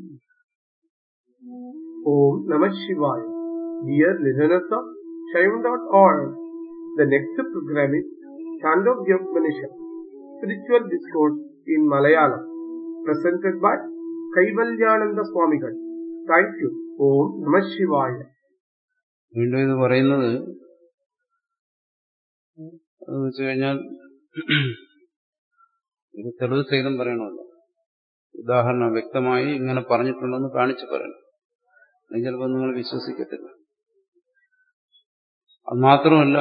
Om Namah Shivaya. Dear listeners of Shaivan.org, the next program is Chandogya Upanishad, Spiritual Discourse in Malayalam, presented by Kaivalyananda Swamigal. Thank you. Om Namah Shivaya. വീണ്ടും ഇത് പറയുന്നത് എന്ന് വെച്ച് കഴിഞ്ഞാൽ ഇത് തെളിവ് സഹിതം പറയണമല്ലോ ഉദാഹരണം വ്യക്തമായി ഇങ്ങനെ പറഞ്ഞിട്ടുണ്ടെന്ന് കാണിച്ചു പറയണം അല്ലെങ്കിൽ ചിലപ്പോൾ നിങ്ങൾ വിശ്വസിക്കത്തില്ല അത് മാത്രമല്ല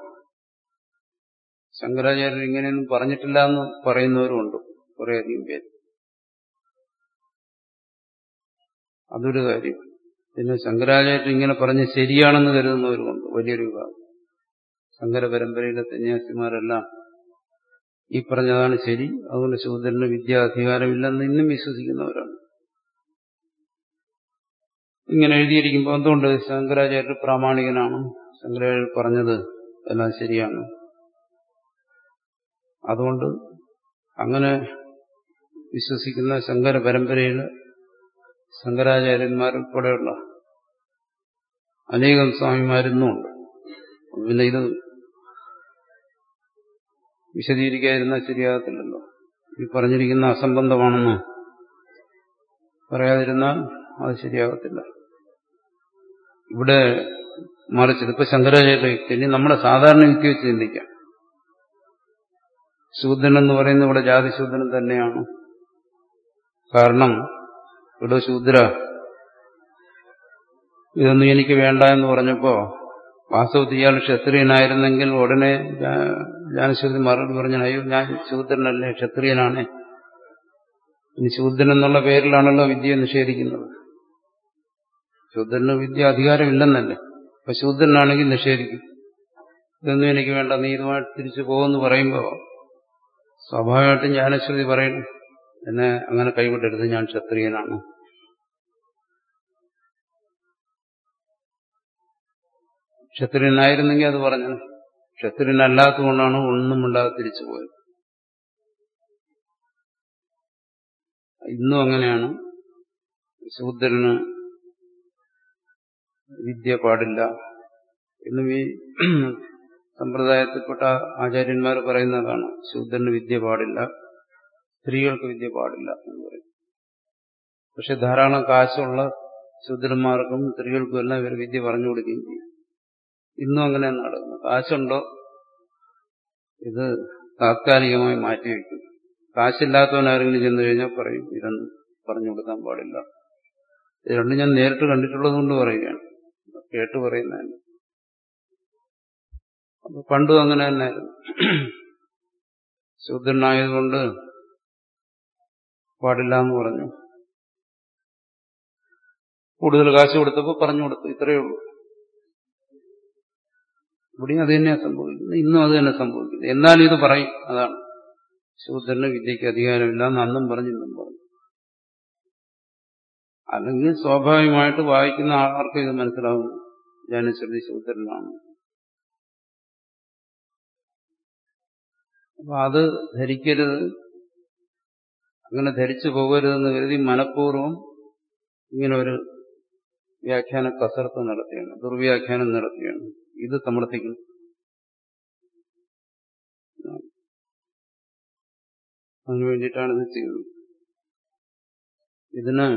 ശങ്കരാചാര്യർ ഇങ്ങനെയൊന്നും പറഞ്ഞിട്ടില്ല എന്ന് പറയുന്നവരുമുണ്ട് കുറേയധികം പേര് അതൊരു കാര്യം പിന്നെ ശങ്കരാചാര്യർ ഇങ്ങനെ പറഞ്ഞ് ശരിയാണെന്ന് കരുതുന്നവരുമുണ്ട് വലിയൊരു വിഭാഗം ശങ്കര പരമ്പരയിലെ സന്യാസിമാരെല്ലാം ഈ പറഞ്ഞതാണ് ശരി അതുകൊണ്ട് ശൂദ്രന് വിദ്യാധികാരമില്ലെന്ന് ഇന്നും വിശ്വസിക്കുന്നവരാണ് ഇങ്ങനെ എഴുതിയിരിക്കുമ്പോൾ എന്തുകൊണ്ട് ശങ്കരാചാര്യർ പ്രാമാണികനാണ് ശങ്കരാചാര്യർ പറഞ്ഞത് എല്ലാം ശരിയാണ് അതുകൊണ്ട് അങ്ങനെ വിശ്വസിക്കുന്ന ശങ്കര പരമ്പരയിൽ ശങ്കരാചാര്യന്മാരുൾപ്പെടെയുള്ള അനേകം സ്വാമിമാരിന്നുമുണ്ട് പിന്നെ ഇത് വിശദീകരിക്കാതിരുന്നാൽ ശരിയാകത്തില്ലല്ലോ ഈ പറഞ്ഞിരിക്കുന്ന അസംബന്ധമാണെന്ന് പറയാതിരുന്നാൽ അത് ശരിയാകത്തില്ല ഇവിടെ മറിച്ചത് ഇപ്പൊ ശങ്കരാചാര്യ യുക്തി ഇനി നമ്മുടെ സാധാരണ യുക്തി വെച്ച് ചിന്തിക്കാം ശൂദ്രൻ എന്ന് പറയുന്നത് ഇവിടെ ജാതിശൂദ്രൻ തന്നെയാണ് കാരണം ഇവിടെ ശൂദ്ര ഇതൊന്നും എനിക്ക് വേണ്ട എന്ന് പറഞ്ഞപ്പോ വാസ്തവത്തിൽ ഇയാൾ ക്ഷത്രിയനായിരുന്നെങ്കിൽ ഉടനെ ജ്ഞാനശൂദ്രൻ മറുപടി പറഞ്ഞു അയ്യോ ഞാൻ ശൂദ്രനല്ലേ ക്ഷത്രിയനാണ് ഇനി ശൂദ്രൻ എന്നുള്ള പേരിലാണല്ലോ വിദ്യ നിഷേധിക്കുന്നത് ശൂദ്രന് വിദ്യ അധികാരമില്ലെന്നല്ലേ അപ്പൊ ശൂദ്രനാണെങ്കിൽ നിഷേധിക്കും ഇതൊന്നും എനിക്ക് വേണ്ട നീ ഇതുമായിട്ട് തിരിച്ചു പോകുമെന്ന് പറയുമ്പോ സ്വാഭാവികമായിട്ടും ജ്ഞാനശ്രുതി പറയണം എന്നെ അങ്ങനെ കൈവിട്ടരുത് ഞാൻ ക്ഷത്രിയനാണ് ക്ഷത്രിയനായിരുന്നെങ്കിൽ അത് പറഞ്ഞു ക്ഷത്രിയനല്ലാത്തതുകൊണ്ടാണ് ഒന്നും മിണ്ടാതെ തിരിച്ചു പോയത് ഇന്നും അങ്ങനെയാണ് ശൂദ്രന് വിദ്യ പാടില്ല എന്നും ഈ സമ്പ്രദായത്തിൽപ്പെട്ട ആചാര്യന്മാർ പറയുന്നതാണ് ശൂദ്രന് വിദ്യ പാടില്ല സ്ത്രീകൾക്ക് വിദ്യ പാടില്ല എന്ന് പറയും പക്ഷെ ധാരാളം കാശുള്ള ശൂദ്രന്മാർക്കും സ്ത്രീകൾക്കും എല്ലാം ഇവർ വിദ്യ പറഞ്ഞു കൊടുക്കുകയും ചെയ്യും ഇന്നും അങ്ങനെ നടക്കുന്നു കാശുണ്ടോ ഇത് താത്കാലികമായി മാറ്റിവെക്കും കാശില്ലാത്തവൻ ആരെങ്കിലും ചെന്നു കഴിഞ്ഞാൽ പറയും ഇതൊന്നും പറഞ്ഞു കൊടുക്കാൻ പാടില്ല ഇത് രണ്ടും ഞാൻ നേരിട്ട് കണ്ടിട്ടുള്ളത് കൊണ്ട് പറയുകയാണ് കേട്ട് പറയുന്നതല്ല അപ്പൊ പണ്ടും അങ്ങനെ തന്നെയായിരുന്നു ശൂദ്രനായതുകൊണ്ട് പാടില്ല എന്ന് പറഞ്ഞു കൂടുതൽ കാശ് കൊടുത്തപ്പോൾ പറഞ്ഞു കൊടുത്തു ഇത്രയേ ഉള്ളൂ ഇവിടെയും അത് തന്നെയാണ് സംഭവിക്കുന്നത് ഇന്നും അത് തന്നെ സംഭവിക്കുന്നത് എന്നാലും ഇത് പറയും അതാണ് ശൂദ്രന് വിദ്യയ്ക്ക് അധികാരമില്ല എന്ന് അന്നും പറഞ്ഞു ഇന്നും പറഞ്ഞു അല്ലെങ്കിൽ സ്വാഭാവികമായിട്ട് വായിക്കുന്ന ആൾക്കാർക്ക് ഇത് മനസ്സിലാവും ജാനശ്രുതി ശൂദ്രനാണ് അപ്പൊ അത് ധരിക്കരുത് അങ്ങനെ ധരിച്ചു പോകരുതെന്ന് കരുതി മനഃപൂർവ്വം ഇങ്ങനെ ഒരു വ്യാഖ്യാന കസർത്ത് നടത്തുകയാണ് ദുർവ്യാഖ്യാനം നടത്തുകയാണ് ഇത് സമർത്ഥിക്കുന്നു അതിനു വേണ്ടിയിട്ടാണ് ഇത് ചെയ്യുന്നത് ഇതിന്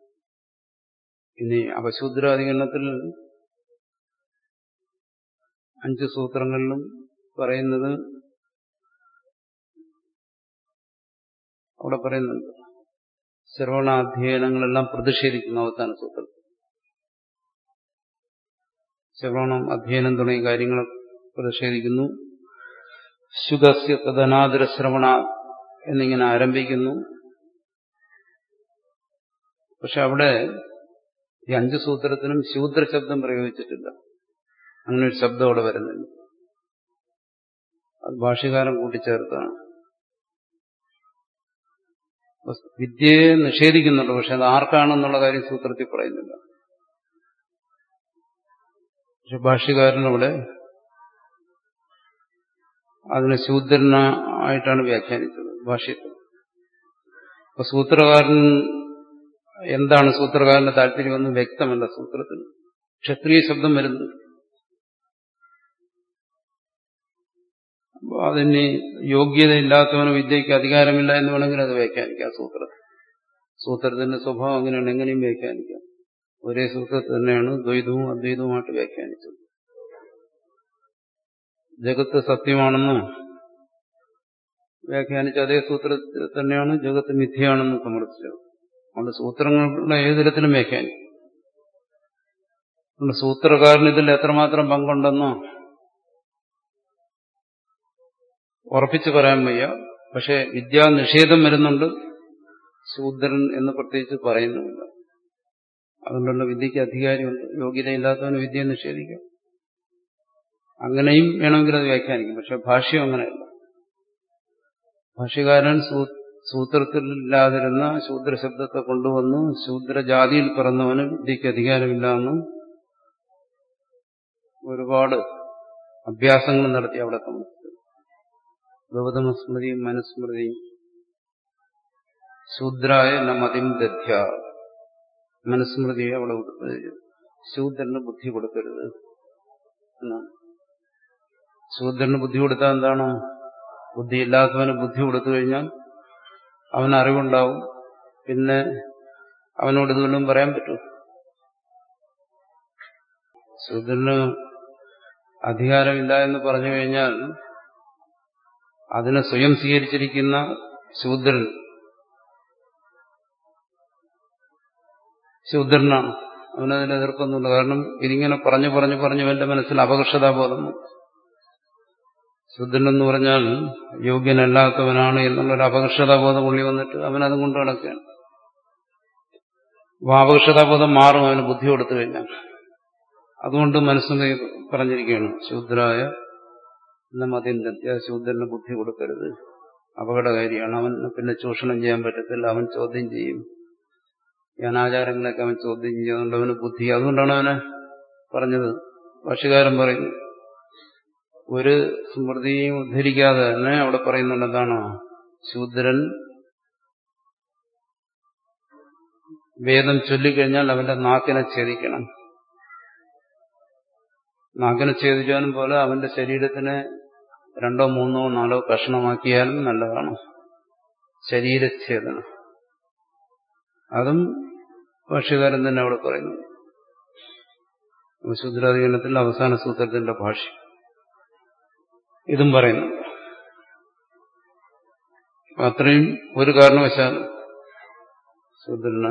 ഇനി അപശൂദ്രാധികരണത്തിൽ അഞ്ച് സൂത്രങ്ങളിലും പറയുന്നത് അവിടെ പറയുന്നുണ്ട് ശ്രവണാധ്യയനങ്ങളെല്ലാം പ്രതിഷേധിക്കുന്നു അവസാന സൂത്രത്തിൽ ശ്രവണം അധ്യയനം തുടങ്ങിയ കാര്യങ്ങൾ പ്രതിഷേധിക്കുന്നു ശുദ്ധസ്യ തദനാദര ശ്രവണ എന്നിങ്ങനെ ആരംഭിക്കുന്നു പക്ഷെ അവിടെ ഈ അഞ്ച് സൂത്രത്തിനും ശൂദ്ര ശബ്ദം പ്രയോഗിച്ചിട്ടില്ല അങ്ങനെ ഒരു ശബ്ദം അവിടെ വരുന്നില്ല അത് ഭാഷ്യകാരൻ കൂട്ടിച്ചേർത്താണ് വിദ്യയെ നിഷേധിക്കുന്നുണ്ട് പക്ഷെ അത് ആർക്കാണെന്നുള്ള കാര്യം സൂത്രത്തിൽ പറയുന്നില്ല പക്ഷെ ഭാഷ്യകാരനവിടെ അതിനെ ശൂദ്രനായിട്ടാണ് വ്യാഖ്യാനിച്ചത് ഭാഷ്യത്തിൽ അപ്പൊ സൂത്രകാരൻ എന്താണ് സൂത്രകാരന്റെ താല്പര്യമെന്ന് വ്യക്തമല്ല സൂത്രത്തിൽ ക്ഷത്രിയ ശബ്ദം വരുന്നു അപ്പൊ അതിന് യോഗ്യതയില്ലാത്തവന് വിദ്യയ്ക്ക് അധികാരമില്ല എന്ന് വേണമെങ്കിൽ അത് വ്യാഖ്യാനിക്കാം സൂത്രത്തിൽ സൂത്രത്തിന്റെ സ്വഭാവം അങ്ങനെയാണ് എങ്ങനെയും വ്യാഖ്യാനിക്കാം ഒരേ സൂത്രത്തിൽ തന്നെയാണ് ദ്വൈതവും അദ്വൈതവുമായിട്ട് വ്യാഖ്യാനിച്ചത് ജഗത്ത് സത്യമാണെന്നും വ്യാഖ്യാനിച്ച അതേ സൂത്രത്തിൽ തന്നെയാണ് ജഗത്ത് മിഥ്യയാണെന്ന് സമർത്ഥിച്ചത് അതുകൊണ്ട് സൂത്രങ്ങളുടെ ഏത് തരത്തിലും വ്യാഖ്യാനിക്കും അതുകൊണ്ട് സൂത്രകാരന് ഇതിൽ എത്രമാത്രം പങ്കുണ്ടെന്നോ ഉറപ്പിച്ചു പറയാൻ വയ്യ പക്ഷെ വിദ്യാനിഷേധം വരുന്നുണ്ട് ശൂദ്രൻ എന്ന് പ്രത്യേകിച്ച് പറയുന്നുമില്ല അതുകൊണ്ടുള്ള വിദ്യക്ക് അധികാരമുണ്ട് യോഗ്യതയില്ലാത്തവന് വിദ്യ നിഷേധിക്കാം അങ്ങനെയും വേണമെങ്കിൽ അത് വ്യാഖ്യാനിക്കും പക്ഷെ ഭാഷ്യം അങ്ങനെയല്ല ഭാഷ്യകാരൻ സൂത്രത്തിലില്ലാതിരുന്ന ശൂദ്രശബ്ദത്തെ കൊണ്ടുവന്ന് ശൂദ്രജാതിയിൽ പിറന്നവന് വിദ്യക്ക് അധികാരമില്ല എന്നും ഒരുപാട് അഭ്യാസങ്ങൾ നടത്തി അവിടെ തമ്മിൽ ഗൗതമ സ്മൃതിയും മനുസ്മൃതിയും ശൂദ്രായ നമതിം ദധ്യ മനുസ്മൃതിയെ അവിടെ ശൂദ്രന് ബുദ്ധി കൊടുക്കരുത് എന്നാണ് ശൂദ്രന് ബുദ്ധി കൊടുത്താൽ എന്താണ് ബുദ്ധിയില്ലാത്തവന് ബുദ്ധി കൊടുത്തു കഴിഞ്ഞാൽ അവന് അറിവുണ്ടാവും പിന്നെ അവനോട് ഇതുകൊണ്ടും പറയാൻ പറ്റും ശൂദ്രന് അധികാരമില്ല എന്ന് പറഞ്ഞു കഴിഞ്ഞാൽ അതിനെ സ്വയം സ്വീകരിച്ചിരിക്കുന്ന ശൂദ്രൻ ശൂദ്രനാണ് അവനതിന് എതിർപ്പൊന്നുമില്ല കാരണം ഇതിങ്ങനെ പറഞ്ഞു പറഞ്ഞു പറഞ്ഞു എന്റെ മനസ്സിൽ അപകർഷതാബോധം ശുദ്ധൻ എന്ന് പറഞ്ഞാൽ യോഗ്യനല്ലാത്തവനാണ് എന്നുള്ളൊരു അപകർഷതാബോധം ഉള്ളി വന്നിട്ട് അവനതും കൊണ്ട് നടക്കുകയാണ് അപ്പൊ അപകർഷതാബോധം മാറും അവന് ബുദ്ധി കൊടുത്തു കഴിഞ്ഞാൽ അതുകൊണ്ട് മനസ്സിൽ പറഞ്ഞിരിക്കുകയാണ് ശൂദ്രായ മതിന്റെ ശൂദ്രന് ബുദ്ധി കൊടുക്കരുത് അപകടകാരിയാണ് അവന് പിന്നെ ചൂഷണം ചെയ്യാൻ പറ്റത്തില്ല അവൻ ചോദ്യം ചെയ്യും ഈ അനാചാരങ്ങളൊക്കെ അവൻ ചോദ്യം ചെയ്യുന്നുണ്ട് അവന് ബുദ്ധി അതുകൊണ്ടാണ് അവനെ പറഞ്ഞത് ഭാഷകാരൻ പറയുന്നു ഒരു സ്മൃതിയും ഉദ്ധരിക്കാതെ തന്നെ അവിടെ പറയുന്നുണ്ട് എന്താണ് ശൂദ്രൻ വേദം ചൊല്ലിക്കഴിഞ്ഞാൽ അവന്റെ നാക്കിനെ ഛേദിക്കണം നാക്കിനെ ഛേദിച്ചാലും പോലെ അവന്റെ ശരീരത്തിനെ രണ്ടോ മൂന്നോ നാലോ കഷണമാക്കിയാലും നല്ലതാണ് ശരീരച്ഛേദനം അതും ഭാഷ്യകാരൻ തന്നെ അവിടെ പറയുന്നു ശൂദ്രാധികരണത്തിൽ അവസാന സൂത്രത്തിന്റെ ഭാഷ്യം ഇതും പറയുന്നു അത്രയും ഒരു കാരണവശാലും ശൂദ്രന്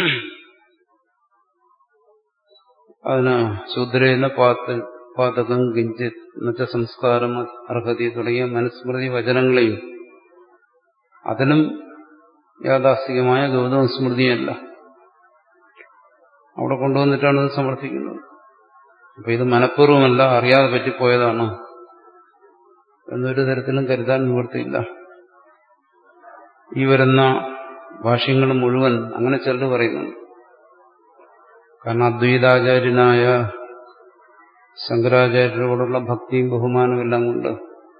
അതിന് ശൂദ്രേന പാത്ത പാതകം കിഞ്ചിത് എന്നുവെച്ച സംസ്കാരം അർഹതി തുടങ്ങിയ മനുസ്മൃതി വചനങ്ങളെയും അതിനും യാഥാസ്ഥികമായ ഗൗതമ സ്മൃതിയല്ല അവിടെ കൊണ്ടുവന്നിട്ടാണ് ഇത് സമർത്ഥിക്കുന്നത് അപ്പൊ ഇത് മനഃപൂർവ്വമല്ല അറിയാതെ പറ്റിപ്പോയതാണ് എന്നൊരു തരത്തിലും കരുതാൻ നിവൃത്തിയില്ല ഈ വരുന്ന ഭാഷ്യങ്ങൾ മുഴുവൻ അങ്ങനെ ചിലർ പറയുന്നുണ്ട് കാരണം അദ്വൈതാചാര്യനായ ശങ്കരാചാര്യരോടുള്ള ഭക്തിയും ബഹുമാനവും എല്ലാം കൊണ്ട്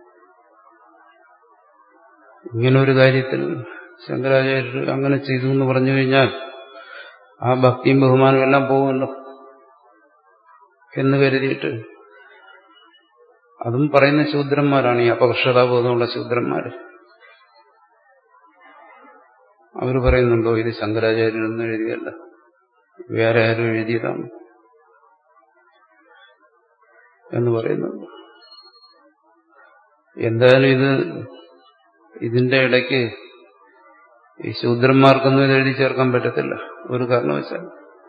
ഇങ്ങനൊരു കാര്യത്തിൽ ശങ്കരാചാര്യർ അങ്ങനെ ചെയ്തു എന്ന് പറഞ്ഞു കഴിഞ്ഞാൽ ആ ഭക്തിയും ബഹുമാനവും എല്ലാം പോകുമല്ലോ എന്ന് കരുതിയിട്ട് അതും പറയുന്ന ശൂദ്രന്മാരാണ് ഈ അപകർഷതാബോധമുള്ള ശൂദ്രന്മാര് അവർ പറയുന്നുണ്ടോ ഇത് ശങ്കരാചാര്യനൊന്നും എഴുതിയല്ല വേറെ ആരും എഴുതിയതാണ് എന്ന് പറയുന്നുണ്ട് എന്തായാലും ഇത് ഇതിന്റെ ഇടയ്ക്ക് ഈ ശൂദ്രന്മാർക്കൊന്നും ഇത് എഴുതി ചേർക്കാൻ പറ്റത്തില്ല ഒരു കാരണവശാൽ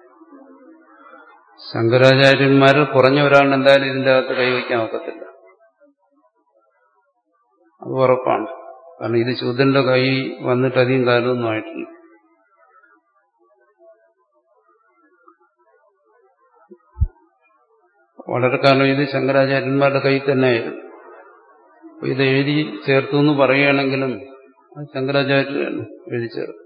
ശങ്കരാചാര്യന്മാരിൽ കുറഞ്ഞ ഒരാളിന് എന്തായാലും ഇതിന്റെ അകത്ത് കൈവയ്ക്കാൻ ഒക്കത്തില്ല അത് ഉറപ്പാണ് കാരണം ഇത് ശൂദ്രന്റെ കൈ വന്നിട്ട് അധികം കാലമൊന്നും ആയിട്ടില്ല വളരെ കാലം ഇത് ശങ്കരാചാര്യന്മാരുടെ കയ്യിൽ തന്നെയായിരുന്നു ഇത് എഴുതി ചേർത്തു എന്ന് പറയുകയാണെങ്കിലും ശങ്കരാചാര്യരാണ് എഴുതി ചേർത്ത്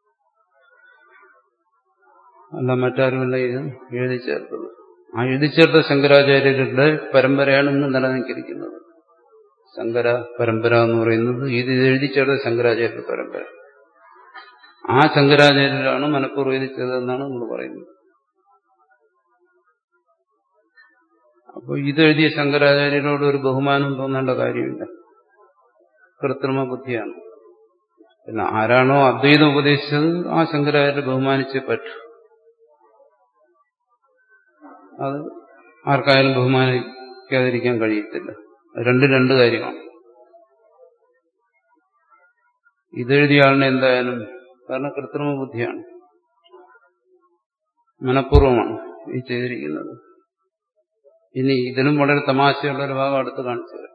അല്ല മറ്റാരുമല്ല ഇത് എഴുതി ചേർത്തത് ആ എഴുതി ചേർത്ത ശങ്കരാചാര്യരുടെ പരമ്പരയാണ് ഇന്ന് നിലനിൽക്കിയിരിക്കുന്നത് ശങ്കര പരമ്പര എന്ന് പറയുന്നത് ഇത് എഴുതി ചേർത്ത ശങ്കരാചാര്യ പരമ്പര ആ ശങ്കരാചാര്യരാണ് മനഃപൂർവ്വം ഇത് ചെയ്തതെന്നാണ് നമ്മൾ പറയുന്നത് അപ്പോൾ ഇതെഴുതിയ ശങ്കരാചാര്യരോട് ഒരു ബഹുമാനം തോന്നേണ്ട കാര്യമില്ല കൃത്രിമ ബുദ്ധിയാണ് പിന്നെ ആരാണോ അദ്വൈതം ഉപദേശിച്ചത് ആ ശങ്കരാചാര്യ ബഹുമാനിച്ചേ പറ്റൂ അത് ആർക്കായാലും ബഹുമാനിക്കാതിരിക്കാൻ കഴിയത്തില്ല രണ്ട് രണ്ട് കാര്യമാണ് ഇതെഴുതിയ ആളിനെ എന്തായാലും കാരണം കൃത്രിമ ബുദ്ധിയാണ് മനഃപൂർവ്വമാണ് ഈ ചെയ്തിരിക്കുന്നത് ഇനി ഇതിലും വളരെ തമാശയുള്ള ഒരു ഭാഗം അടുത്ത് കാണിച്ചു തരാം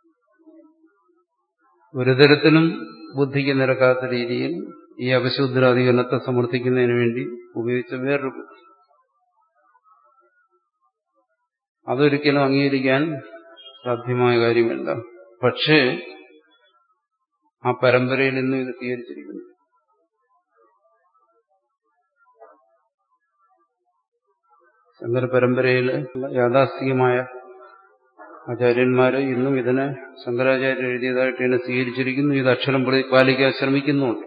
ഒരു തരത്തിലും ബുദ്ധിക്ക് നിരക്കാത്ത രീതിയിൽ ഈ അപശുദ്രാധികരണത്തെ സമർത്ഥിക്കുന്നതിന് വേണ്ടി ഉപയോഗിച്ച വേറൊരു ബുദ്ധി അതൊരിക്കലും അംഗീകരിക്കാൻ സാധ്യമായ കാര്യമല്ല പക്ഷേ ആ പരമ്പരയിൽ നിന്നും ഇത് സ്വീകരിച്ചിരിക്കുന്നു ശങ്കര പരമ്പരയിൽ യാഥാസ്ഥികമായ ആചാര്യന്മാര് ഇന്നും ഇതിനെ ശങ്കരാചാര്യ എഴുതിയതായിട്ട് ഇതിനെ സ്വീകരിച്ചിരിക്കുന്നു ഇത് അക്ഷരം പാലിക്കാൻ ശ്രമിക്കുന്നുണ്ട്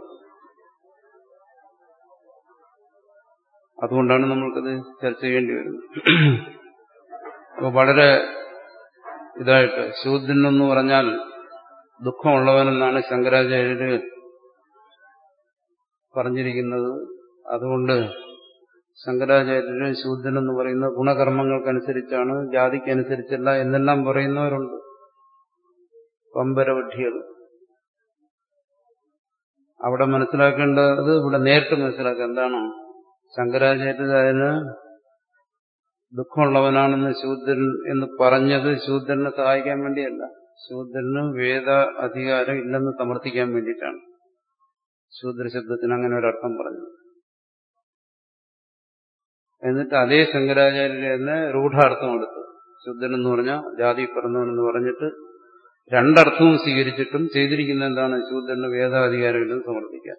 അതുകൊണ്ടാണ് നമ്മൾക്കത് ചർച്ച ചെയ്യേണ്ടി വരുന്നത് അപ്പോൾ വളരെ ഇതായിട്ട് ശൂദ്രൻ എന്ന് പറഞ്ഞാൽ ദുഃഖമുള്ളവനെന്നാണ് ശങ്കരാചാര്യര് പറഞ്ഞിരിക്കുന്നത് അതുകൊണ്ട് ശങ്കരാചാര്യര് ശൂദ്രൻ എന്ന് പറയുന്ന ഗുണകർമ്മങ്ങൾക്കനുസരിച്ചാണ് ജാതിക്കനുസരിച്ചല്ല എന്നെല്ലാം പറയുന്നവരുണ്ട് പമ്പരവഠികൾ അവിടെ മനസ്സിലാക്കേണ്ടത് ഇവിടെ നേരിട്ട് മനസ്സിലാക്കുക എന്താണ് ശങ്കരാചാര്യർ അതിന് ദുഃഖമുള്ളവനാണെന്ന് ശൂദ്രൻ എന്ന് പറഞ്ഞത് ശൂദ്രനെ സഹായിക്കാൻ വേണ്ടിയല്ല ശൂദ്രന് വേദ അധികാരം ഇല്ലെന്ന് സമർത്ഥിക്കാൻ വേണ്ടിയിട്ടാണ് ശൂദ്ര ശബ്ദത്തിന് അങ്ങനെ ഒരർത്ഥം പറഞ്ഞു എന്നിട്ട് അതേ ശങ്കരാചാര്യർ തന്നെ രൂഢാർത്ഥം എടുത്തു ശുദ്ധൻ എന്ന് പറഞ്ഞാൽ ജാതി പിറന്നവനെന്ന് പറഞ്ഞിട്ട് രണ്ടർത്ഥവും സ്വീകരിച്ചിട്ടും ചെയ്തിരിക്കുന്ന എന്താണ് ശൂദ്രന് വേദാധികാരമില്ലെന്ന് സമർത്ഥിക്കാൻ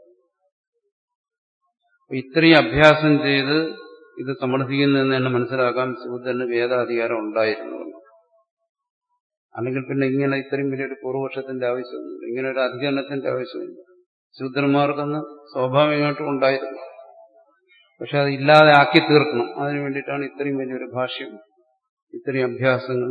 ഇത്രയും അഭ്യാസം ചെയ്ത് ഇത് സമർത്ഥിക്കുന്നതെന്ന് തന്നെ മനസ്സിലാക്കാം ശൂദ്രന് വേദാധികാരം ഉണ്ടായിരുന്നു അല്ലെങ്കിൽ പിന്നെ ഇങ്ങനെ ഇത്രയും വലിയൊരു പൂർവപക്ഷത്തിന്റെ ആവശ്യമില്ല ഇങ്ങനെ ഒരു അധികരണത്തിന്റെ ആവശ്യമില്ല ശൂദ്രന്മാർക്കൊന്ന് സ്വാഭാവികമായിട്ടും ഉണ്ടായിരുന്നു പക്ഷെ അത് ഇല്ലാതെ ആക്കി തീർക്കണം അതിനു വേണ്ടിയിട്ടാണ് ഇത്രയും വലിയൊരു ഭാഷ്യം ഇത്രയും അഭ്യാസങ്ങൾ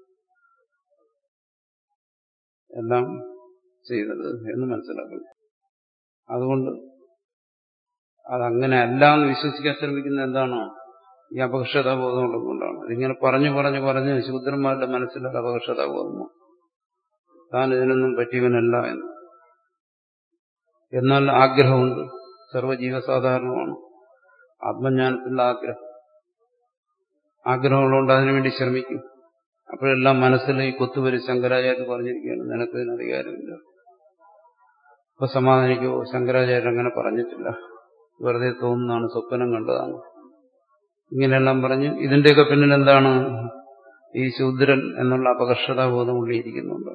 എല്ലാം ചെയ്തത് എന്ന് മനസ്സിലാക്കുന്നു അതുകൊണ്ട് അതങ്ങനെ അല്ല എന്ന് വിശ്വസിക്കാൻ ശ്രമിക്കുന്ന എന്താണോ ഈ അപകർഷതാബോധം കൊണ്ടാണ് ഇതിങ്ങനെ പറഞ്ഞു പറഞ്ഞു പറഞ്ഞ് ശൂദ്രന്മാരുടെ മനസ്സിലൊരു അപകർഷതാബോധമാണ് താൻ ഇതിനൊന്നും പറ്റിയവനല്ല എന്ന് എന്നാൽ ആഗ്രഹമുണ്ട് സർവ്വജീവസാധാരണമാണ് ആത്മജ്ഞാനത്തിലുള്ള ആഗ്രഹം ആഗ്രഹമുള്ളതുകൊണ്ട് അതിനുവേണ്ടി ശ്രമിക്കും അപ്പോഴെല്ലാം മനസ്സിൽ ഈ കൊത്തുവരി ശങ്കരാചാര്യ പറഞ്ഞിരിക്കുകയാണ് നിനക്ക് ഇതിന് അധികാരമില്ല അപ്പൊ സമാധാനിക്കുമോ ശങ്കരാചാര്യർ അങ്ങനെ പറഞ്ഞിട്ടില്ല വെറുതെ തോന്നുന്നതാണ് സ്വപ്നം കണ്ടതാണ് ഇങ്ങനെയെല്ലാം പറഞ്ഞ് ഇതിന്റെയൊക്കെ പിന്നിൽ എന്താണ് ഈ ശൂദ്രൻ എന്നുള്ള അപകർഷതാബോധം ഉള്ളിയിരിക്കുന്നുണ്ട്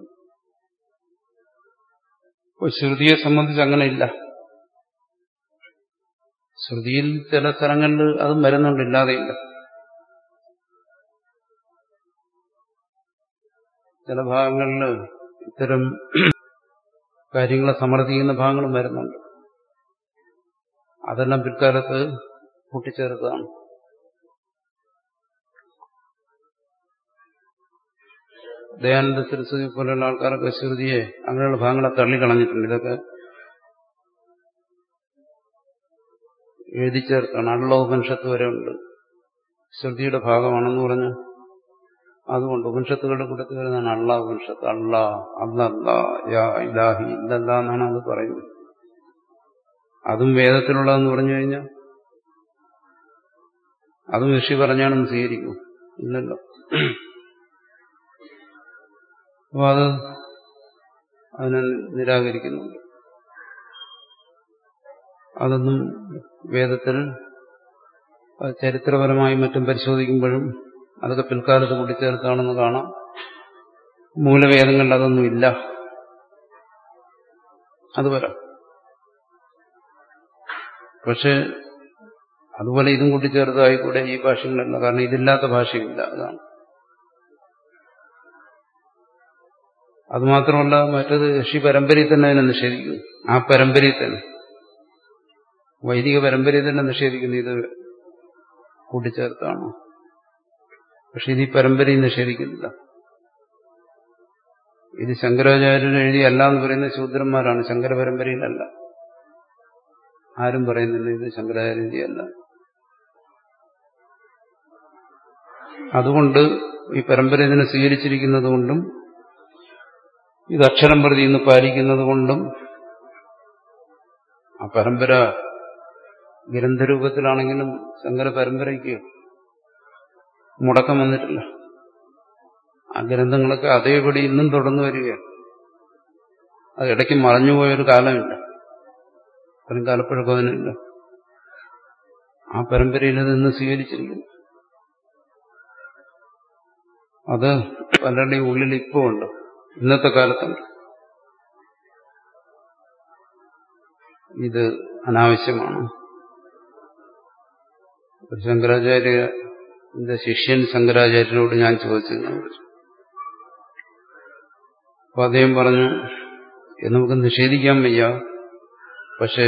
അപ്പോൾ ശ്രുതിയെ സംബന്ധിച്ച് അങ്ങനെയില്ല ശ്രുതിയിൽ ചില സ്ഥലങ്ങളിൽ അതും വരുന്നുണ്ട് ഇല്ലാതെയില്ല ചില ഭാഗങ്ങളിൽ ഇത്തരം കാര്യങ്ങളെ സമർത്ഥിക്കുന്ന ഭാഗങ്ങളും വരുന്നുണ്ട് അതെല്ലാം പിൽക്കാലത്ത് കൂട്ടിച്ചേർത്തതാണ് ദയാനന്ദ സരസ്വതി പോലെയുള്ള ആൾക്കാരൊക്കെ ശ്രുതിയെ അങ്ങനെയുള്ള ഭാഗങ്ങളെ തള്ളിക്കളഞ്ഞിട്ടുണ്ട് ഇതൊക്കെ എഴുതി ചേർത്താണ് അള്ള ഉപനിഷത്ത് വരെ ഉണ്ട് ശ്രുതിയുടെ ഭാഗമാണെന്ന് പറഞ്ഞ് അതുകൊണ്ട് ഉപനിഷത്തുകളുടെ കൂട്ടത്തിൽ വരുന്നതാണ് അള്ള ഉപനിഷത്ത് അള്ള അല്ലല്ല യാ ഇലാഹി ഇല്ലല്ല എന്നാണ് അത് പറയുന്നത് അതും വേദത്തിലുള്ളതെന്ന് പറഞ്ഞു കഴിഞ്ഞാൽ അതും ഋഷി പറഞ്ഞാണെന്ന് സ്വീകരിക്കും ഇല്ലല്ലോ അപ്പൊ അത് അതിനെ നിരാകരിക്കുന്നുണ്ട് അതൊന്നും വേദത്തിൽ ചരിത്രപരമായും മറ്റും പരിശോധിക്കുമ്പോഴും അതൊക്കെ പിൽക്കാലത്ത് കൂട്ടിച്ചേർത്താണെന്ന് കാണാം മൂലവേദങ്ങളിൽ അതൊന്നും ഇല്ല അത് വരാം പക്ഷെ അതുപോലെ ഇതും കൂട്ടിച്ചേർത്തായിക്കൂടെ ഈ ഭാഷകളല്ല കാരണം ഇതില്ലാത്ത ഭാഷയില്ല അതാണ് അതുമാത്രമല്ല മറ്റത് ഋഷി പരമ്പരയിൽ തന്നെ അതിനെ നിഷേധിക്കുന്നു ആ പരമ്പരയിൽ തന്നെ വൈദിക പരമ്പരയെ തന്നെ നിഷേധിക്കുന്നു ഇത് കൂട്ടിച്ചേർത്താണ് പക്ഷെ ഇത് ഈ പരമ്പരയും നിഷേധിക്കുന്നില്ല ഇത് ശങ്കരാചാര്യൻ എഴുതിയല്ല എന്ന് പറയുന്ന ശൂദ്രന്മാരാണ് ശങ്കര പരമ്പരയിലല്ല ആരും പറയുന്നില്ല ഇത് ശങ്കരാചാര്യ എഴുതിയല്ല അതുകൊണ്ട് ഈ പരമ്പര ഇതിനെ സ്വീകരിച്ചിരിക്കുന്നത് കൊണ്ടും ഇത് അക്ഷരം പ്രതി ഇന്ന് പാലിക്കുന്നത് കൊണ്ടും ആ പരമ്പര ഗ്രന്ഥരൂപത്തിലാണെങ്കിലും ശങ്കര പരമ്പരയ്ക്ക് മുടക്കം വന്നിട്ടില്ല ആ ഗ്രന്ഥങ്ങളൊക്കെ അതേപടി ഇന്നും തുടർന്നു വരികയാണ് അത് ഇടയ്ക്ക് മറഞ്ഞുപോയൊരു കാലമില്ല അത്രയും കാലപ്പഴക്കം അതിനില്ല ആ പരമ്പരയിൽ നിന്ന് സ്വീകരിച്ചിരിക്കുന്നു അത് പലരുടെയും ഉള്ളിൽ ഇപ്പോൾ ഉണ്ട് ഇന്നത്തെ കാലത്തുണ്ട് ഇത് അനാവശ്യമാണ് ശങ്കരാചാര്യന്റെ ശിഷ്യൻ ശങ്കരാചാര്യനോട് ഞാൻ ചോദിച്ചതിനെ കുറിച്ച് അപ്പൊ അദ്ദേഹം പറഞ്ഞു നമുക്ക് നിഷേധിക്കാൻ വയ്യ പക്ഷേ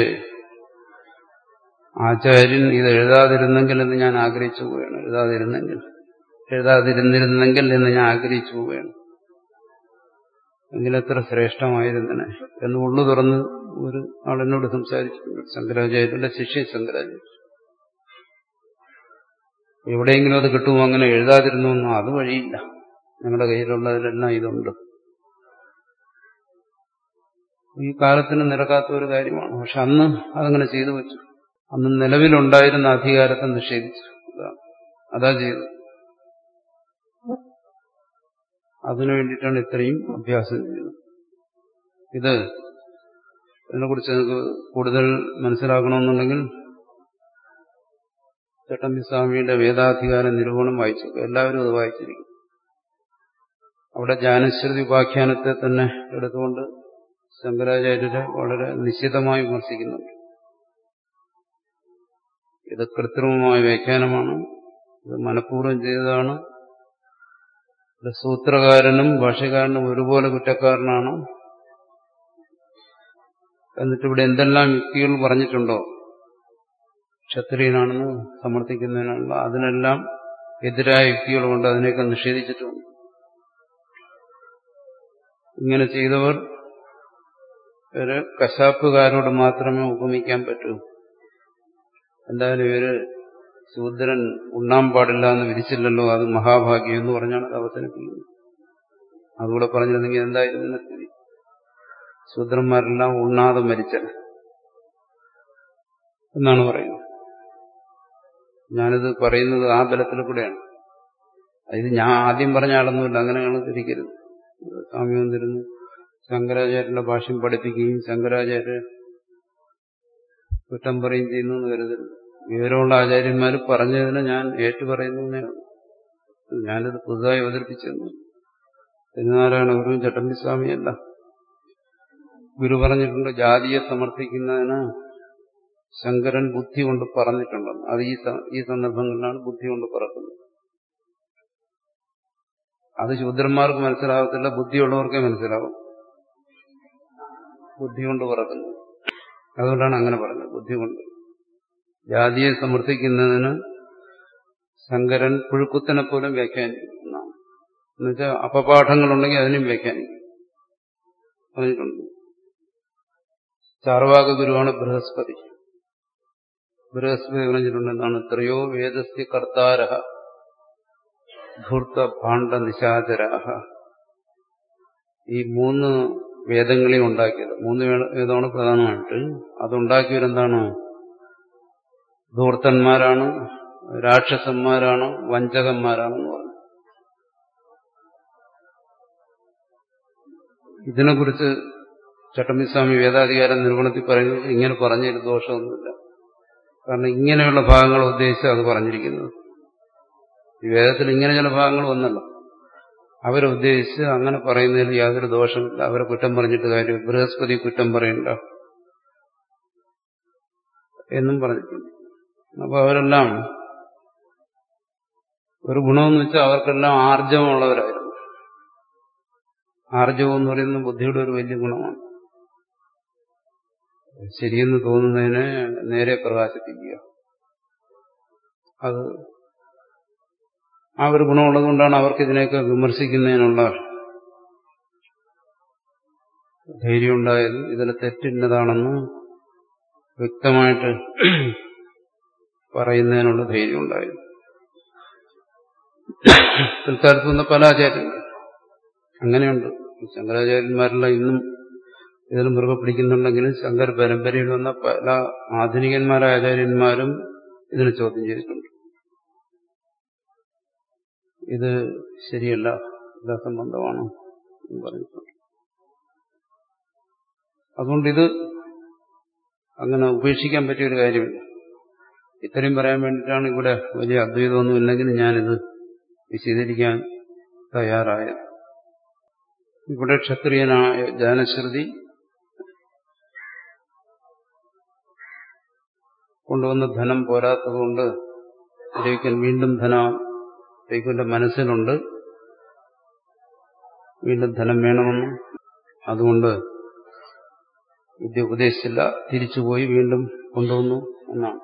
ആചാര്യൻ ഇത് എഴുതാതിരുന്നെങ്കിൽ എന്ന് ഞാൻ ആഗ്രഹിച്ചു പോവുകയാണ് എഴുതാതിരുന്നെങ്കിൽ എഴുതാതിരുന്നിരുന്നെങ്കിൽ എന്ന് ഞാൻ ആഗ്രഹിച്ചു പോവുകയാണ് എങ്കിലെത്ര ശ്രേഷ്ഠമായിരുന്നനെ എന്ന് ഉള്ളു തുറന്ന് ഒരു ആളെന്നോട് സംസാരിച്ചിട്ടുണ്ട് ശങ്കരാചാര്യന്റെ ശിഷ്യൻ ശങ്കരാചാര്യ എവിടെയെങ്കിലും അത് കിട്ടുമോ അങ്ങനെ എഴുതാതിരുന്നു എന്നോ അത് വഴിയില്ല ഞങ്ങളുടെ കയ്യിലുള്ളതിലെല്ലാം ഇതുണ്ട് ഈ കാലത്തിന് നിരക്കാത്ത ഒരു കാര്യമാണ് പക്ഷെ അന്ന് അതങ്ങനെ ചെയ്തു വെച്ചു അന്ന് നിലവിലുണ്ടായിരുന്ന അധികാരത്തെ നിഷേധിച്ചു അതാണ് അതാ ചെയ്തത് അതിനു വേണ്ടിയിട്ടാണ് ഇത്രയും അഭ്യാസം ചെയ്യുന്നത് ഇത് ഇതിനെക്കുറിച്ച് നിങ്ങൾക്ക് കൂടുതൽ മനസ്സിലാക്കണമെന്നുണ്ടെങ്കിൽ ചട്ടമ്പി സ്വാമിയുടെ വേദാധികാര നിരൂപണം വായിച്ചു എല്ലാവരും അത് വായിച്ചിരിക്കും അവിടെ ജ്ഞാനശ്രുതി ഉപാഖ്യാനത്തെ തന്നെ എടുത്തുകൊണ്ട് ശങ്കരാചാര്യരെ വളരെ നിശ്ചിതമായി വിമർശിക്കുന്നുണ്ട് ഇത് കൃത്രിമമായ വ്യാഖ്യാനമാണ് ഇത് മനഃപൂർവ്വം ചെയ്തതാണ് ഇത് സൂത്രകാരനും ഭാഷകാരനും ഒരുപോലെ കുറ്റക്കാരനാണ് എന്നിട്ട് ഇവിടെ എന്തെല്ലാം യുക്തികൾ പറഞ്ഞിട്ടുണ്ടോ ക്ഷത്രിയനാണെന്ന് സമർത്ഥിക്കുന്നതിനുള്ള അതിനെല്ലാം എതിരായ യുക്തികൾ കൊണ്ട് അതിനെയൊക്കെ നിഷേധിച്ചിട്ടുണ്ട് ഇങ്ങനെ ചെയ്തവർ ഒരു കശാപ്പുകാരോട് മാത്രമേ ഉപമിക്കാൻ പറ്റൂ എന്തായാലും ഇവര് ശൂദ്രൻ ഉണ്ണാൻ പാടില്ല എന്ന് വിധിച്ചില്ലല്ലോ അത് മഹാഭാഗ്യം എന്ന് പറഞ്ഞാണ് അത് അവസാനിപ്പിക്കുന്നത് അതുകൂടെ പറഞ്ഞിരുന്നെങ്കിൽ എന്തായിരുന്നു സ്ഥിതി ശൂദ്രന്മാരെല്ലാം ഉണ്ണാതെ മരിച്ചത് എന്നാണ് പറയുന്നത് ഞാനിത് പറയുന്നത് ആ ബലത്തിൽ കൂടെയാണ് ഇത് ഞാൻ ആദ്യം പറഞ്ഞ ആളൊന്നുമില്ല അങ്ങനെയാണ് തിരിക്കരുത് സ്വാമി വന്നിരുന്നു ശങ്കരാചാര്യന്റെ ഭാഷ്യം പഠിപ്പിക്കുകയും ശങ്കരാചാര്യ കുറ്റം പറയും ചെയ്യുന്നു എന്ന് കരുതരുത് വിവരമുള്ള ആചാര്യന്മാർ പറഞ്ഞതിന് ഞാൻ ഏറ്റുപറയുന്നേ ഞാനിത് പുതുതായി അവതരിപ്പിച്ചെന്നു തിരുനാരായണ ഗുരുവും ചട്ടമ്പി സ്വാമിയല്ല ഗുരു പറഞ്ഞിട്ടുണ്ട് ജാതിയെ സമർത്ഥിക്കുന്നതിന് ശങ്കരൻ ബുദ്ധി കൊണ്ട് പറഞ്ഞിട്ടുണ്ടെന്ന് അത് ഈ ഈ സന്ദർഭങ്ങളിലാണ് ബുദ്ധി കൊണ്ട് പറക്കുന്നത് അത് ശൂദ്രന്മാർക്ക് മനസ്സിലാകത്തില്ല ബുദ്ധിയുള്ളവർക്കേ മനസ്സിലാവും ബുദ്ധി കൊണ്ട് പറക്കുന്നു അതുകൊണ്ടാണ് അങ്ങനെ പറഞ്ഞത് ബുദ്ധി കൊണ്ട് ജാതിയെ സമർത്ഥിക്കുന്നതിന് ശങ്കരൻ പുഴുക്കുത്തനെ പോലും വ്യാഖ്യാനിക്കും എന്നാണ് എന്നുവെച്ചാൽ അപപാഠങ്ങളുണ്ടെങ്കിൽ അതിനും വ്യാഖ്യാനിക്കും പറഞ്ഞിട്ടുണ്ട് ചാർവാക ഗുരുവാണ് ബൃഹസ്പതി ബൃഹസ്പതി പറഞ്ഞിട്ടുണ്ട് എന്താണ് ത്രയോ വേദസ്യ കർത്താര ധൂർത്ത ഭാണ്ഡ നിശാചരാഹ ഈ മൂന്ന് വേദങ്ങളെയും ഉണ്ടാക്കിയത് മൂന്ന് വേദമാണ് പ്രധാനമായിട്ട് അതുണ്ടാക്കിയവരെന്താണ് ധൂർത്തന്മാരാണ് രാക്ഷസന്മാരാണ് വഞ്ചകന്മാരാണെന്ന് പറഞ്ഞു ഇതിനെക്കുറിച്ച് ചട്ടമ്പിസ്വാമി വേദാധികാര നിർവഹണത്തിൽ പറയുന്നത് ഇങ്ങനെ പറഞ്ഞൊരു ദോഷമൊന്നുമില്ല കാരണം ഇങ്ങനെയുള്ള ഭാഗങ്ങൾ ഉദ്ദേശിച്ച് അത് പറഞ്ഞിരിക്കുന്നത് ഈ വേദത്തിൽ ഇങ്ങനെ ചില ഭാഗങ്ങൾ വന്നല്ലോ അവരുദ്ദേശിച്ച് അങ്ങനെ പറയുന്നതിൽ യാതൊരു ദോഷമില്ല അവരെ കുറ്റം പറഞ്ഞിട്ട് കാര്യം ബൃഹസ്പതി കുറ്റം പറയണ്ട എന്നും പറഞ്ഞിട്ടുണ്ട് അപ്പൊ അവരെല്ലാം ഒരു ഗുണമെന്ന് വെച്ചാൽ അവർക്കെല്ലാം ആർജവമുള്ളവരായിരുന്നു ആർജവം എന്ന് പറയുന്നത് ബുദ്ധിയുടെ ഒരു വലിയ ഗുണമാണ് ശരിയെന്ന് തോന്നുന്നതിനെ നേരെ പ്രകാശിപ്പിക്കുക അത് ആ ഒരു ഗുണമുള്ളതുകൊണ്ടാണ് അവർക്ക് ഇതിനെയൊക്കെ വിമർശിക്കുന്നതിനുള്ള ധൈര്യം ഉണ്ടായത് ഇതിൽ തെറ്റിന്നതാണെന്ന് വ്യക്തമായിട്ട് പറയുന്നതിനുള്ള ധൈര്യം ഉണ്ടായത് പിൽക്കാലത്ത് വന്ന പല ആചാര്യന്മാർ അങ്ങനെയുണ്ട് ശങ്കരാചാര്യന്മാരെല്ലാം ഇന്നും ഇതിൽ മൃഗ പിടിക്കുന്നുണ്ടെങ്കിലും ശങ്കര പരമ്പരയിൽ വന്ന പല ആധുനികന്മാരായ ആചാര്യന്മാരും ഇതിനെ ചോദ്യം ചെയ്തിട്ടുണ്ട് ഇത് ശരിയല്ല സംബന്ധമാണ് എന്ന് പറഞ്ഞിട്ടുണ്ട് അതുകൊണ്ട് ഇത് അങ്ങനെ ഉപേക്ഷിക്കാൻ പറ്റിയ ഒരു കാര്യമില്ല ഇത്രയും പറയാൻ വേണ്ടിയിട്ടാണ് ഇവിടെ വലിയ അദ്വൈതമൊന്നും ഇല്ലെങ്കിൽ ഞാനിത് വിശദീകരിക്കാൻ തയ്യാറായത് ഇവിടെ ക്ഷത്രിയനായ ജാനശ്രുതി കൊണ്ടുവന്ന ധനം പോരാത്തതുകൊണ്ട് രവിക്കൻ വീണ്ടും ധനം രവിക്കന്റെ മനസ്സിലുണ്ട് വീണ്ടും ധനം വേണമെന്നും അതുകൊണ്ട് വിദ്യ ഉപദേശിച്ചില്ല തിരിച്ചുപോയി വീണ്ടും കൊണ്ടുവന്നു എന്നാണ്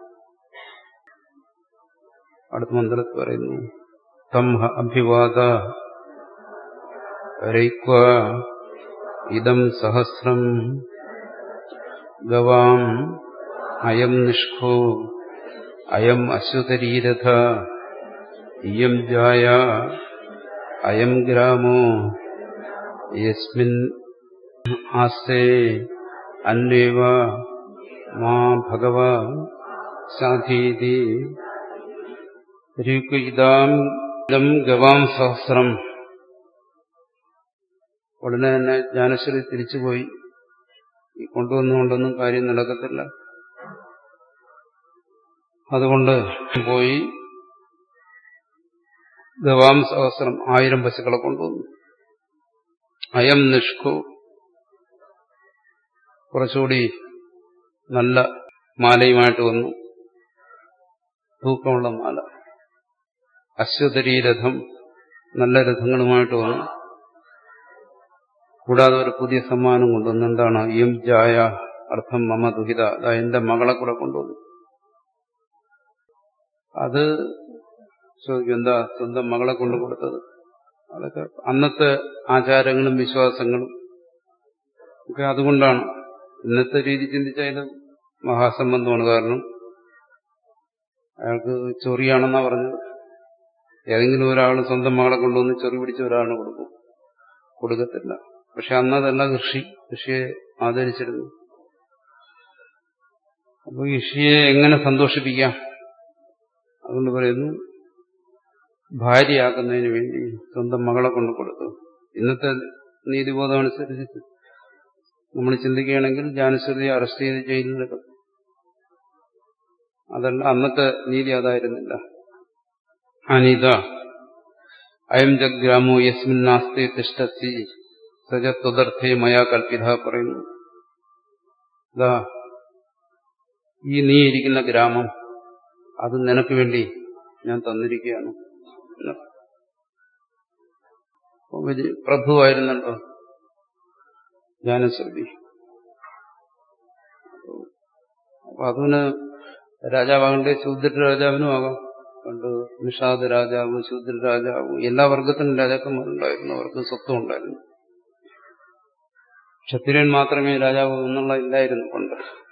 അടുത്ത മന്ത്രത്തിൽ പറയുന്നു തംഹ അഭിവാദ രൈക്വ ഇതം സഹസ്രം ഗവാം അയം നിഷ്കോ അയം അശ്വതരീരഥ ഇയം ജായ അയം ഗ്രാമോ യസ്മിൻ ആസ്തേ അന്വേവ മാ ഭഗവ സാധീതി ഇതാം ഗവാം സഹസ്രം ഉടനെ തന്നെ ജ്ഞാനശ്വരി തിരിച്ചുപോയി ഈ കൊണ്ടുവന്നുകൊണ്ടൊന്നും കാര്യം നടക്കത്തില്ല അതുകൊണ്ട് പോയി ഗവാം സഹസ്രം ആയിരം പശുക്കളെ കൊണ്ടുവന്നു അയം നിഷ്കു കുറച്ചുകൂടി നല്ല മാലയുമായിട്ട് വന്നു തൂക്കമുള്ള മാല അശ്വതരീ രഥം നല്ല രഥങ്ങളുമായിട്ട് വന്നു കൂടാതെ ഒരു പുതിയ സമ്മാനം കൊണ്ടുവന്നു എന്താണ് യം ജായ അർത്ഥം മമ ദുഹിത അതാ എന്റെ മകളെ കൂടെ കൊണ്ടുവന്നു അത് ചോദിക്കും എന്താ സ്വന്തം മകളെ കൊണ്ടു കൊടുത്തത് അതൊക്കെ അന്നത്തെ ആചാരങ്ങളും വിശ്വാസങ്ങളും ഒക്കെ അതുകൊണ്ടാണ് ഇന്നത്തെ രീതി ചിന്തിച്ചാൽ ഇത് മഹാസംബന്ധമാണ് കാരണം അയാൾക്ക് ചൊറിയാണെന്നാ പറഞ്ഞത് ഏതെങ്കിലും ഒരാൾ സ്വന്തം മകളെ കൊണ്ടുവന്ന് ചൊറി പിടിച്ച ഒരാളിന് കൊടുക്കും കൊടുക്കത്തില്ല പക്ഷെ അന്നതല്ല കൃഷി കൃഷിയെ ആദരിച്ചിരുന്നു അപ്പോൾ കൃഷിയെ എങ്ങനെ സന്തോഷിപ്പിക്കാം അതുകൊണ്ട് പറയുന്നു ഭാര്യയാക്കുന്നതിന് വേണ്ടി സ്വന്തം മകളെ കൊണ്ട് കൊടുത്തു ഇന്നത്തെ നീതിബോധം അനുസരിച്ച് നമ്മൾ ചിന്തിക്കുകയാണെങ്കിൽ ജാനശ്രുതിയെ അറസ്റ്റ് ചെയ്ത് ജയിലിലെടുക്കും അതല്ല അന്നത്തെ നീതി അതായിരുന്നില്ല അനിത അയം ജഗ്രാമോ യസ്മിൻ നാസ്തി തിഷ്ടസി സജത്വദർത്ഥേ മയാ കൽപ്പിത പറയുന്നു ഇതാ ഈ നീ ഇരിക്കുന്ന ഗ്രാമം അത് നിനക്ക് വേണ്ടി ഞാൻ തന്നിരിക്കുകയാണ് പ്രഭുവായിരുന്നല്ലോ ജ്ഞാനശ്രുതി അപ്പൊ അതിന് രാജാവാകണ്ടേ ശൂദ്ര രാജാവിനും ആകാം പണ്ട് നിഷാദ് രാജാവ് ശൂദ്ര രാജാവ് എല്ലാ വർഗത്തിനും രാജാക്കന്മാരുണ്ടായിരുന്നു അവർക്ക് സ്വത്വം ഉണ്ടായിരുന്നു ക്ഷത്രിയൻ മാത്രമേ രാജാവ് എന്നുള്ള ഇല്ലായിരുന്നു പണ്ട്